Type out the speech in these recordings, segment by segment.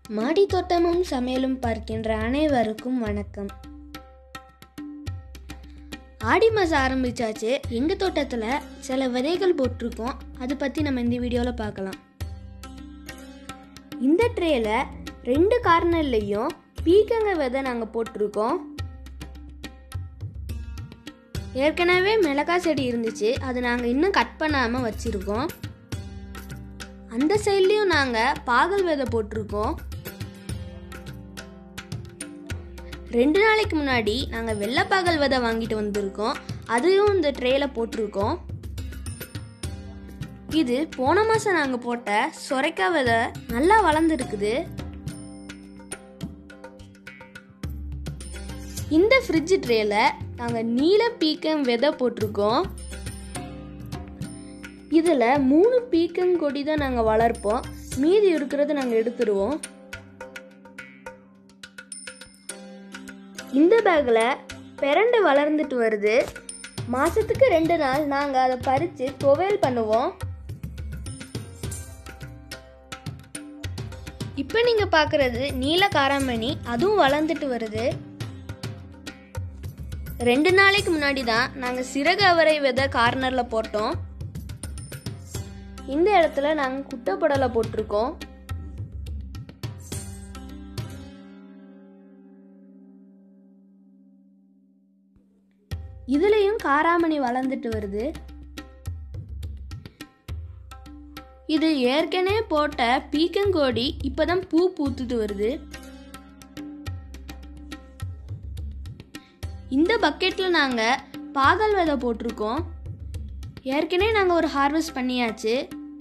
மாடி தோட்டமும் சமையலும் பார்க்கின்ற அனைவருக்கும் வணக்கம் ஆடி மாதம் ஆரம்பிச்சாச்சு எங்கள் தோட்டத்தில் சில விதைகள் போட்டிருக்கோம் அதை பற்றி நம்ம இந்த வீடியோவில் பார்க்கலாம் இந்த ட்ரேல ரெண்டு கார்னர்லேயும் பீக்கங்க விதை நாங்கள் போட்டிருக்கோம் ஏற்கனவே மிளகாய் செடி இருந்துச்சு அது நாங்கள் இன்னும் கட் பண்ணாமல் வச்சுருக்கோம் அந்த சைட்லேயும் நாங்கள் பாகல் விதை போட்டிருக்கோம் ரெண்டு நாளைக்கு முன்னாடி நாங்கள் வெள்ளைப்பாகல் விதை வாங்கிட்டு வந்திருக்கோம் அதையும் இந்த ட்ரேல போட்டிருக்கோம் இது போன மாதம் நாங்கள் போட்ட சொரைக்காய் விதை நல்லா வளர்ந்துருக்குது இந்த ஃப்ரிட்ஜ் ட்ரேல நாங்கள் நீல பீக்கம் விதை போட்டிருக்கோம் இதில் மூணு பீக்கங் கொடி தான் நாங்கள் வளர்ப்போம் மீதி இருக்கிறத நாங்கள் எடுத்துருவோம் இந்த பேக்கில் பெரண்டு வளர்ந்துட்டு வருது மாதத்துக்கு ரெண்டு நாள் நாங்கள் அதை பறித்து துவையல் பண்ணுவோம் இப்போ நீங்கள் பார்க்குறது நீல காராமணி அதுவும் வளர்ந்துட்டு வருது ரெண்டு நாளைக்கு முன்னாடி தான் நாங்கள் சிறகு அவரை விதை கார்னரில் போட்டோம் இந்த இடத்துல நாங்கள் குட்டைப்படலை போட்டிருக்கோம் இதுலேயும் காராமணி வளர்ந்துட்டு வருது இது ஏற்கனவே போட்ட பீக்கங்கோடி இப்போதான் பூ பூத்துட்டு வருது இந்த பக்கெட்டில் நாங்கள் பாகல் விதை போட்டிருக்கோம் ஏற்கனவே நாங்கள் ஒரு ஹார்வெஸ்ட் பண்ணியாச்சு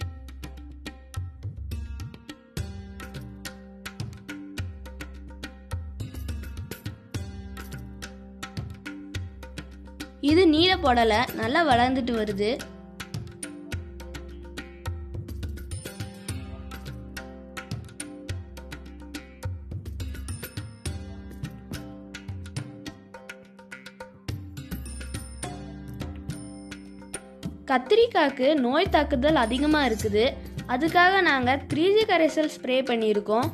இது நீல போடலை நல்லா வளர்ந்துட்டு வருது கத்திரிக்காய்க்கு நோய் தாக்குதல் அதிகமாக இருக்குது அதுக்காக நாங்கள் த்ரீ ஜி கரைசல் ஸ்ப்ரே பண்ணியிருக்கோம்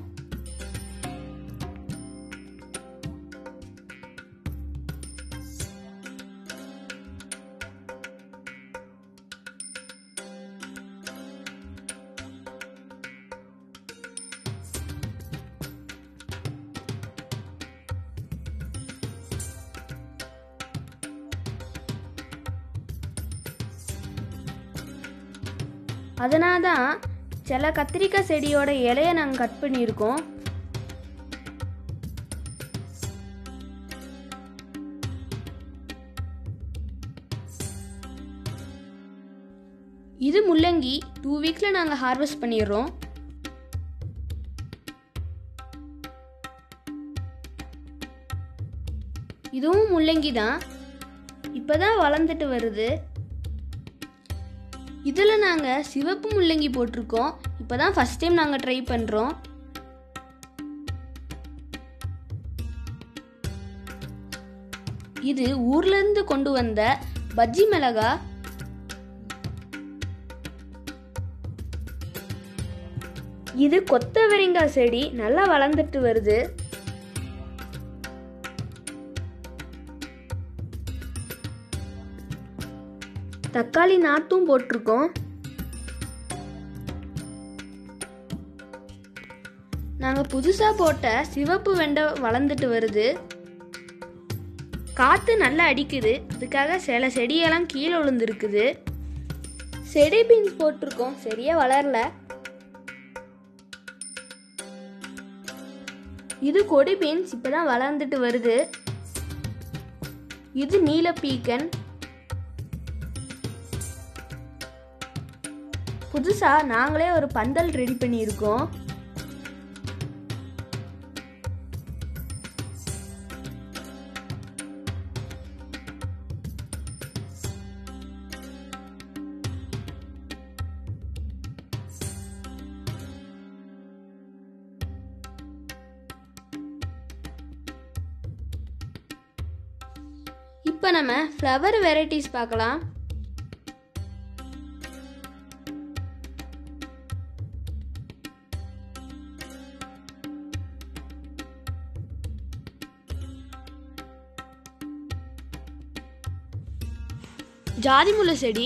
அதனால தான் சில கத்திரிக்காய் செடியோட இலையை நாங்கள் கட் பண்ணியிருக்கோம் இது முள்ளங்கி டூ வீக்ஸில் நாங்கள் ஹார்வெஸ்ட் பண்ணிடுறோம் இதுவும் முள்ளங்கி தான் இப்போ தான் வளர்ந்துட்டு வருது இதில் நாங்கள் சிவப்பு முள்ளங்கி போட்டிருக்கோம் இப்போ தான் ஃபஸ்ட் டைம் நாங்கள் ட்ரை பண்ணுறோம் இது ஊர்லேருந்து கொண்டு வந்த பஜ்ஜி மிளகா இது கொத்தவரிங்காய் செடி நல்லா வளர்ந்துட்டு வருது தக்காளி நாற்றும் போட்டிருக்கோம் நாங்கள் புதுசாக போட்ட சிவப்பு வெண்டை வளர்ந்துட்டு வருது காற்று நல்லா அடிக்குது அதுக்காக சில செடியெல்லாம் கீழே விழுந்துருக்குது செடி பீன்ஸ் போட்டிருக்கோம் சரியா வளரல இது கொடி பீன்ஸ் இப்போதான் வளர்ந்துட்டு வருது இது நீல பீக்கன் புதுசாக நாங்களே ஒரு பந்தல் ரெடி பண்ணியிருக்கோம் இப்போ நம்ம ஃப்ளவர் வெரைட்டிஸ் பார்க்கலாம் ஜாதி முல்லை செடி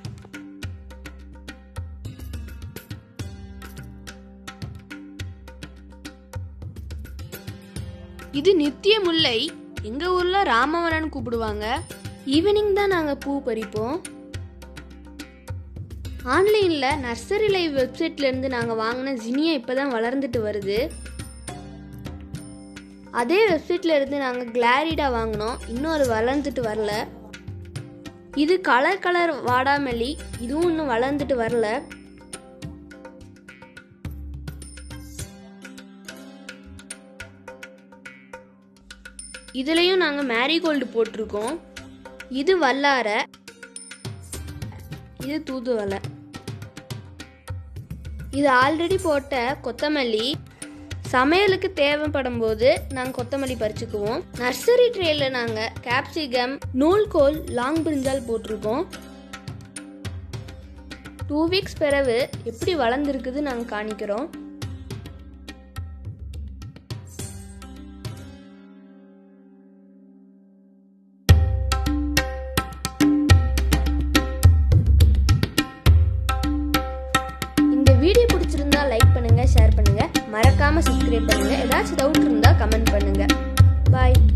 இது நித்திய முல்லை எங்க ஊர்ல ராமவரன் கூப்பிடுவாங்க ஈவினிங் தான் நாங்க பூ பறிப்போம் ஆன்லைன்ல நர்சரி லைவ் வெப்சைட்ல இருந்து நாங்க வாங்கின ஜினியா இப்பதான் வளர்ந்துட்டு வருது அதே வெப்சைட்ல இருந்து நாங்க கிளாரிடா வாங்கினோம் இன்னும் அது வளர்ந்துட்டு வரல இது கலர் கலர் வாடாமல்லி இதுவும் இன்னும் வளர்ந்துட்டு வரல இதுலயும் நாங்க மேரிகோல்டு போட்டிருக்கோம் இது வல்லார இது தூதுவளை இது ஆல்ரெடி போட்ட கொத்தமல்லி சமையலுக்கு தேவைப்படும் போது நாங்கள் கொத்தமல்லி பறிச்சுக்குவோம் நர்சரி ட்ரேல நாங்கள் கேப்சிகம் நூல்கோல் லாங் பிரிஞ்சால் போட்டிருக்கோம் டூ வீக்ஸ் பிறகு எப்படி வளர்ந்துருக்குது நாங்கள் காணிக்கிறோம் இந்த வீடியோ பிடிச்சிருந்தா லைக் பண்ணுங்க ஷேர் பண்ணுங்க மறக்காம சப்ஸ்கிரைப் பண்ணுங்க ஏதாச்சும் டவுட் இருந்தா கமெண்ட் பண்ணுங்க பாய்